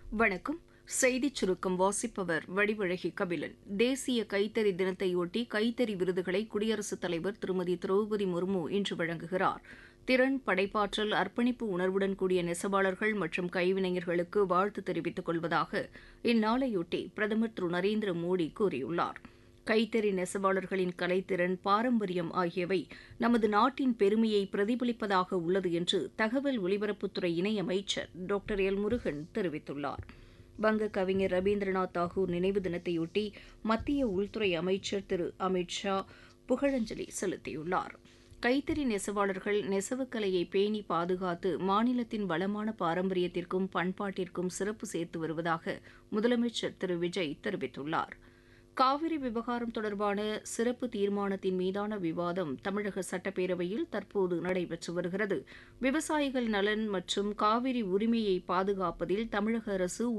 வணக்கம் செய்திச் சுருக்கம் வாசிப்பவர் வடிவழகி கபிலன் தேசிய கைத்தறி தினத்தையொட்டி கைத்தறி விருதுகளை குடியரசுத் தலைவர் திருமதி திரௌபதி முர்மு இன்று வழங்குகிறார் திறன் படைப்பாற்றல் அர்ப்பணிப்பு உணர்வுடன் கூடிய நெசவாளர்கள் மற்றும் கைவினைஞர்களுக்கு வாழ்த்து தெரிவித்துக் கொள்வதாக இந்நாளையொட்டி பிரதமர் திரு நரேந்திர மோடி கூறியுள்ளார் கைத்தறி நெசவாளர்களின் கலைத்திறன் பாரம்பரியம் ஆகியவை நமது நாட்டின் பெருமையை பிரதிபலிப்பதாக உள்ளது என்று தகவல் ஒலிபரப்புத்துறை இணையமைச்சர் டாக்டர் எல் முருகன் தெரிவித்துள்ளார் வங்க கவிஞர் ரவீந்திரநாத் தாகூர் நினைவு தினத்தையொட்டி மத்திய உள்துறை அமைச்சர் திரு அமித் ஷா புகழஞ்சலி செலுத்தியுள்ளார் கைத்தறி நெசவாளர்கள் நெசவுக்கலையை பேணி பாதுகாத்து மாநிலத்தின் வளமான பாரம்பரியத்திற்கும் பண்பாட்டிற்கும் சிறப்பு சேர்த்து வருவதாக முதலமைச்சர் திரு விஜய் தெரிவித்துள்ளார் காவிரி விவகாரம் தொடர்பான சிறப்பு தீர்மானத்தின் மீதான விவாதம் தமிழக சட்டப்பேரவையில் தற்போது நடைபெற்று வருகிறது விவசாயிகள் நலன் மற்றும் காவிரி உரிமையை பாதுகாப்பதில் தமிழக அரசு